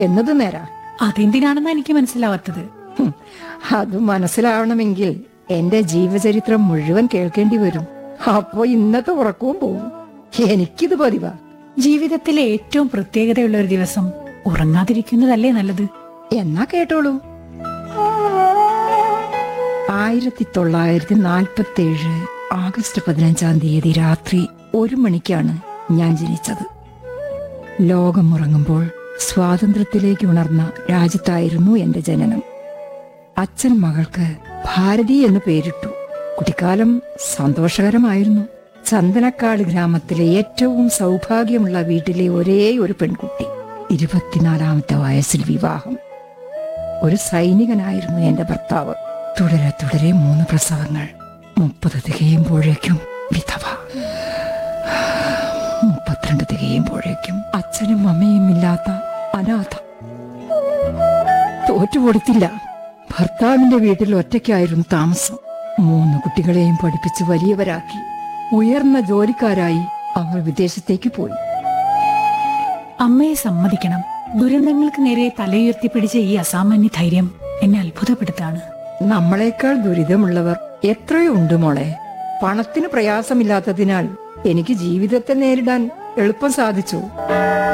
എന്നത് നേരാ അതെന്തിനാണെന്ന് എനിക്ക് മനസ്സിലാവാത്തത് ഹും, അത് മനസ്സിലാവണമെങ്കിൽ എന്റെ ജീവചരിത്രം മുഴുവൻ കേൾക്കേണ്ടി വരും അപ്പോ ഇന്നത്തെ ഉറക്കവും പോവും എനിക്കിത് പതിവാ ജീവിതത്തിലെ ഏറ്റവും പ്രത്യേകതയുള്ള ഒരു ദിവസം ഉറങ്ങാതിരിക്കുന്നതല്ലേ നല്ലത് എന്നാ കേട്ടോളൂ ആയിരത്തി തൊള്ളായിരത്തി നാൽപ്പത്തി ഏഴ് ആഗസ്റ്റ് പതിനഞ്ചാം തീയതി രാത്രി ഒരു മണിക്കാണ് ഞാൻ ജനിച്ചത് ലോകമുറങ്ങുമ്പോൾ സ്വാതന്ത്ര്യത്തിലേക്ക് ഉണർന്ന രാജ്യത്തായിരുന്നു എന്റെ ജനനം അച്ഛൻ മകൾക്ക് ഭാരതി എന്ന് പേരിട്ടു കുട്ടിക്കാലം സന്തോഷകരമായിരുന്നു ചന്ദനക്കാട് ഗ്രാമത്തിലെ ഏറ്റവും സൗഭാഗ്യമുള്ള വീട്ടിലെ ഒരേ ഒരു പെൺകുട്ടി ഇരുപത്തിനാലാമത്തെ വയസ്സിൽ വിവാഹം ഒരു സൈനികനായിരുന്നു എന്റെ ഭർത്താവ് തുടരെ തുടരെ മൂന്ന് പ്രസവങ്ങൾ മുപ്പത് തികയുമ്പോഴേക്കും വിധവ മുപ്പത്തിരണ്ട് തികയുമ്പോഴേക്കും അച്ഛനും അമ്മയും ഇല്ലാത്ത അനാഥ തോറ്റുകൊടുത്തില്ല ഭർത്താവിന്റെ വീട്ടിൽ ഒറ്റയ്ക്കായിരുന്നു താമസം മൂന്ന് കുട്ടികളെയും പഠിപ്പിച്ച് വലിയവരാക്കി ഉയർന്ന ജോലിക്കാരായി അവർ വിദേശത്തേക്ക് പോയി അമ്മയെ സമ്മതിക്കണം ദുരന്തങ്ങൾക്ക് നേരെ തലയുയർത്തി പിടിച്ച ഈ അസാമാന്യ ധൈര്യം എന്നെ അത്ഭുതപ്പെടുത്താണ് നമ്മളെക്കാൾ ദുരിതമുള്ളവർ എത്രയോ ഉണ്ട് മോളെ പണത്തിന് പ്രയാസമില്ലാത്തതിനാൽ എനിക്ക് ജീവിതത്തെ നേരിടാൻ എളുപ്പം സാധിച്ചു